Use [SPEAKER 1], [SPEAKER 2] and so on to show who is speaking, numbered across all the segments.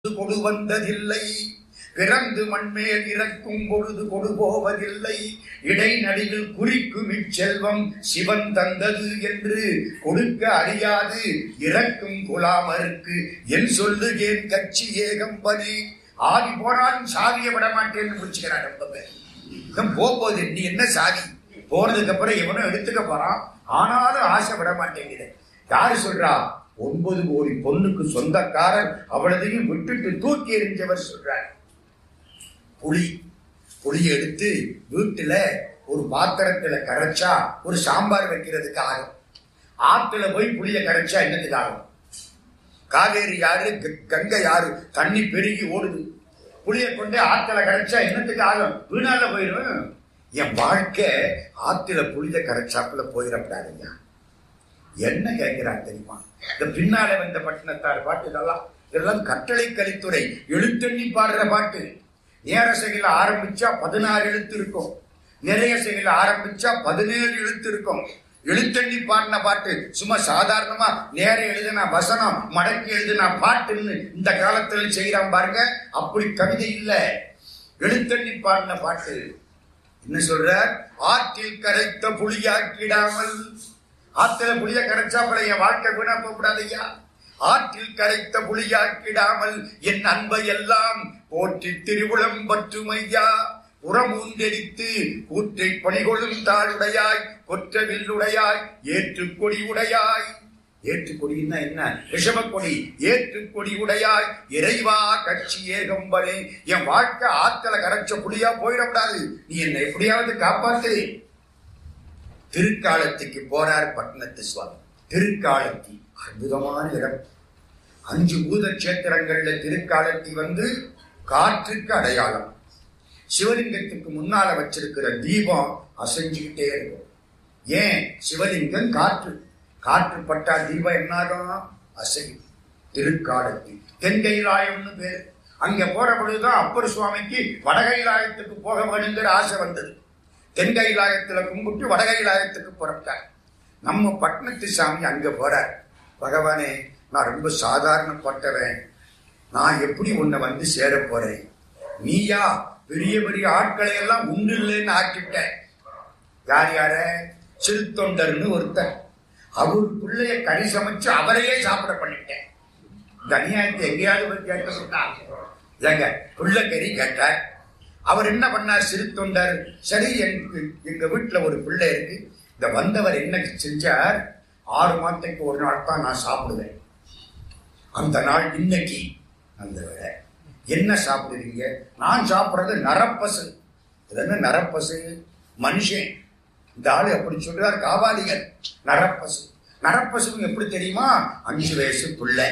[SPEAKER 1] கொடு வந்ததில்லை பிறந்து மண்மேல் இறக்கும் பொழுது கொடு போவதில்லை இடைநடிவில் குறிக்கும் இச்செல்வம் சிவன் தந்தது என்று கொடுக்க அறியாது இறக்கும் குலாமருக்கு என் சொல்லுகேன் கட்சி ஏகம்பனே ஆதி போனாலும் சாதியை விட மாட்டேன்னு முடிச்சுக்கிறான் ரொம்ப பேர் இவன் போகும்போது நீ என்ன சாதி போனதுக்கு அப்புறம் இவனும் எடுத்துக்க போறான் ஆனாலும் ஆசை விட மாட்டேங்குது யாரு சொல்றா ஒன்பது கோடி பொண்ணுக்கு சொந்தக்காரர் அவ்வளதையும் விட்டுட்டு தூக்கி எறிஞ்சவர் சொல்றார் புளி புளியை எடுத்து வீட்டுல ஒரு பாத்திரத்துல கரைச்சா ஒரு சாம்பார் வைக்கிறதுக்கு ஆகும் ஆத்துல போய் புளிய கரைச்சா என்னத்துக்கு ஆகும் காவேரி யாரு க- கங்கை யாரு தண்ணி பெருகி ஓடுது புளிய கொண்டு ஆத்துல கரைச்சா என்னத்துக்கு ஆகும் வீணால போயிடும் என் வாழ்க்கை ஆத்துல புளிய கரைச்சாப்புல போயிடக்கூடாதுங்க என்ன கேட்கிறான் தெரியுமா இந்த பின்னால வந்த பட்டினத்தார் பாட்டு இதெல்லாம் இதெல்லாம் கட்டளை கலித்துறை எழுத்தண்ணி பாடுற பாட்டு நேரசையில் ஆரம்பிச்சா பதினாறு எழுத்து இருக்கும் நிறைய செயல ஆரம்பிச்சா பதினேழு எழுத்து இருக்கும் எழுத்தண்ணி பாடின பாட்டு சும்மா சாதாரணமா நேர எழுதின வசனம் மடக்கி எழுதின பாட்டுன்னு இந்த காலத்துல செய்யறான் பாருங்க அப்படி கவிதை இல்ல எழுத்தண்ணி பாடின பாட்டு என்ன சொல்றார் ஆற்றில் கரைத்த புளியாக்கிடாமல் ஆத்துல புளிய கரைச்சாப்பல என் வாழ்க்கை வீணா போகக்கூடாது ஐயா ஆற்றில் கரைத்த புளியாக்கிடாமல் என் அன்பை எல்லாம் போற்றி திருவுளம் பற்றுமையா புறமூந்தெரித்து கூற்றை பணிகொள்ளும் தாளுடையாய் கொற்ற வில்லுடையாய் ஏற்றுக்கொடி உடையாய் ஏற்றுக்கொடின்னா என்ன ரிஷபக்கொடி ஏற்றுக்கொடி உடையாய் இறைவா கட்சி ஏகம்பனே என் வாழ்க்கை ஆத்தல கரைச்ச புலியா போயிடக்கூடாது நீ என்னை எப்படியாவது காப்பாத்து திருக்காலத்துக்கு போறார் பட்டணத்து சுவாமி திருக்காலத்தி அற்புதமான இடம் அஞ்சு பூத கஷேத்திரங்கள்ல திருக்காலத்தி வந்து காற்றுக்கு அடையாளம் சிவலிங்கத்துக்கு முன்னால வச்சிருக்கிற தீபம் அசைஞ்சுக்கிட்டே இருக்கும் ஏன் சிவலிங்கம் காற்று காற்று பட்டா தீபம் என்னாகும் அசையும் திருக்காலத்தி தென்கைலாயம்னு பேரு அங்க போற பொழுதுதான் அப்பர் சுவாமிக்கு வடகைலாயத்துக்கு போக வேணுங்கிற ஆசை வந்தது தென்கைலாயத்துல கும்பிட்டு வடகைலாயத்துக்கு புறப்பட்டார் நம்ம பட்டணத்து சாமி அங்க போறார் பகவானே நான் ரொம்ப சாதாரணப்பட்டவன் நான் எப்படி உன்னை வந்து சேர போறேன் நீயா பெரிய பெரிய ஆட்களை எல்லாம் உண்டு இல்லைன்னு ஆக்கிட்ட யார் யார சிறுத்தொண்டர்னு ஒருத்தர் அவர் பிள்ளைய கறி சமைச்சு அவரையே சாப்பிட பண்ணிட்டேன் இந்த அநியாயத்தை எங்கேயாவது போய் கேட்க இல்லைங்க பிள்ளை கறி கேட்டார் அவர் என்ன பண்ணார் சிறு தொண்டர் சரி எங்க எங்க வீட்டுல ஒரு பிள்ளை இருக்கு இந்த வந்தவர் என்ன செஞ்சார் ஆறு மாதத்துக்கு ஒரு நாள் தான் நான் சாப்பிடுவேன் அந்த நாள் இன்னைக்கு அந்த வேளை என்ன சாப்பிடுறீங்க நான் சாப்பிடுறது நரப்பசு இது என்ன நரப்பசு மனுஷன் இந்த ஆளு அப்படி சொல்றார் காவாலிகர் நரப்பசு நரப்பசுன்னு எப்படி தெரியுமா அஞ்சு வயசு பிள்ளை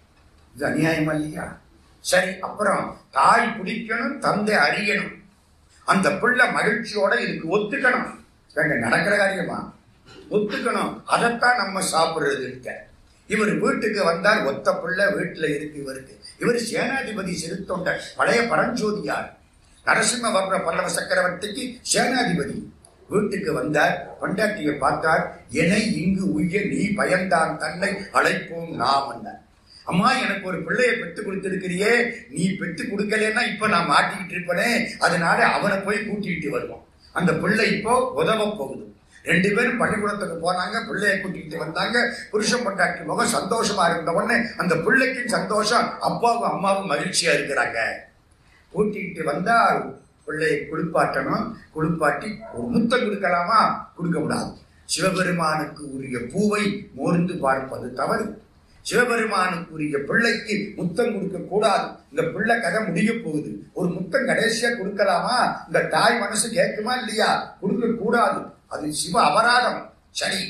[SPEAKER 1] இது அநியாயமா இல்லையா சரி அப்புறம் தாய் பிடிக்கணும் தந்தை அறியணும் அந்த பிள்ளை மகிழ்ச்சியோட இதுக்கு ஒத்துக்கணும் எங்க நடக்கிற காரியமா ஒத்துக்கணும் அதைத்தான் நம்ம சாப்பிடுறது இருக்க இவர் வீட்டுக்கு வந்தார் ஒத்த பிள்ளை வீட்டுல இருக்கு இவருக்கு இவர் சேனாதிபதி சிறுத்தொண்டர் பழைய பரஞ்சோதியார் நரசிம்ம வர்ற பல்லவ சக்கரவர்த்திக்கு சேனாதிபதி வீட்டுக்கு வந்தார் பொண்டாட்டியை பார்த்தார் என்னை இங்கு உய்ய நீ பயந்தான் தன்னை அழைப்போம் நாம் என்ன அம்மா எனக்கு ஒரு பிள்ளையை பெத்து கொடுத்திருக்கிறியே நீ பெத்து கொடுக்கலன்னா இப்ப நான் மாட்டிக்கிட்டு இருப்பனே அதனால அவனை போய் கூட்டிட்டு வருவோம் அந்த பிள்ளை இப்போ உதவ போகுது ரெண்டு பேரும் பள்ளிக்கூடத்துக்கு போனாங்க பிள்ளையை கூட்டிட்டு வந்தாங்க புருஷன் பொண்டாட்டி முகம் சந்தோஷமா இருந்த உடனே அந்த பிள்ளைக்கு சந்தோஷம் அப்பாவும் அம்மாவும் மகிழ்ச்சியா இருக்கிறாங்க கூட்டிகிட்டு வந்தா பிள்ளையை குளிப்பாட்டணும் குளிப்பாட்டி ஒரு முத்தம் கொடுக்கலாமா கொடுக்க கூடாது சிவபெருமானுக்கு உரிய பூவை மோர்ந்து பார்ப்பது தவறு சிவபெருமானுக்குரிய பிள்ளைக்கு முத்தம் கொடுக்க கூடாது இந்த பிள்ளை கதை முடிய போகுது ஒரு முத்தம் கடைசியா கொடுக்கலாமா இந்த தாய் மனசு கேட்குமா இல்லையா கொடுக்க கூடாது அது சிவ அபராதம் சரி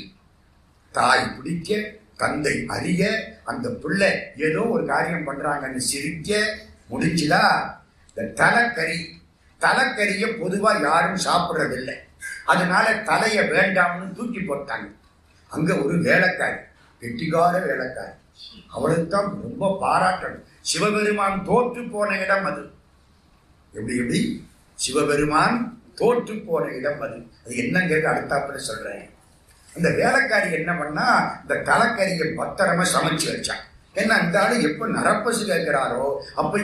[SPEAKER 1] தாய் பிடிக்க தந்தை அறிய அந்த பிள்ளை ஏதோ ஒரு காரியம் பண்றாங்கன்னு சிரிக்க முடிஞ்சுதா இந்த தலைக்கறி தலைக்கறிய பொதுவா யாரும் சாப்பிடுறதில்லை அதனால தலைய வேண்டாம்னு தூக்கி போட்டாங்க அங்க ஒரு வேலைக்காரி கெட்டிகார வேலைக்காரி அவளுக்கு தான் ரொம்ப பாராட்டணும் சிவபெருமான் தோற்று போன இடம் அது எப்படி எப்படி சிவபெருமான் தோற்று போன இடம் அது அது என்னங்கிறது அடுத்தாப்புல சொல்றேன் அந்த வேலைக்காரி என்ன பண்ணா இந்த தலைக்கறியை பத்திரமா சமைச்சு வச்சான் ஏன்னா அந்த ஆளு எப்ப நரப்பசு கேட்கிறாரோ அப்ப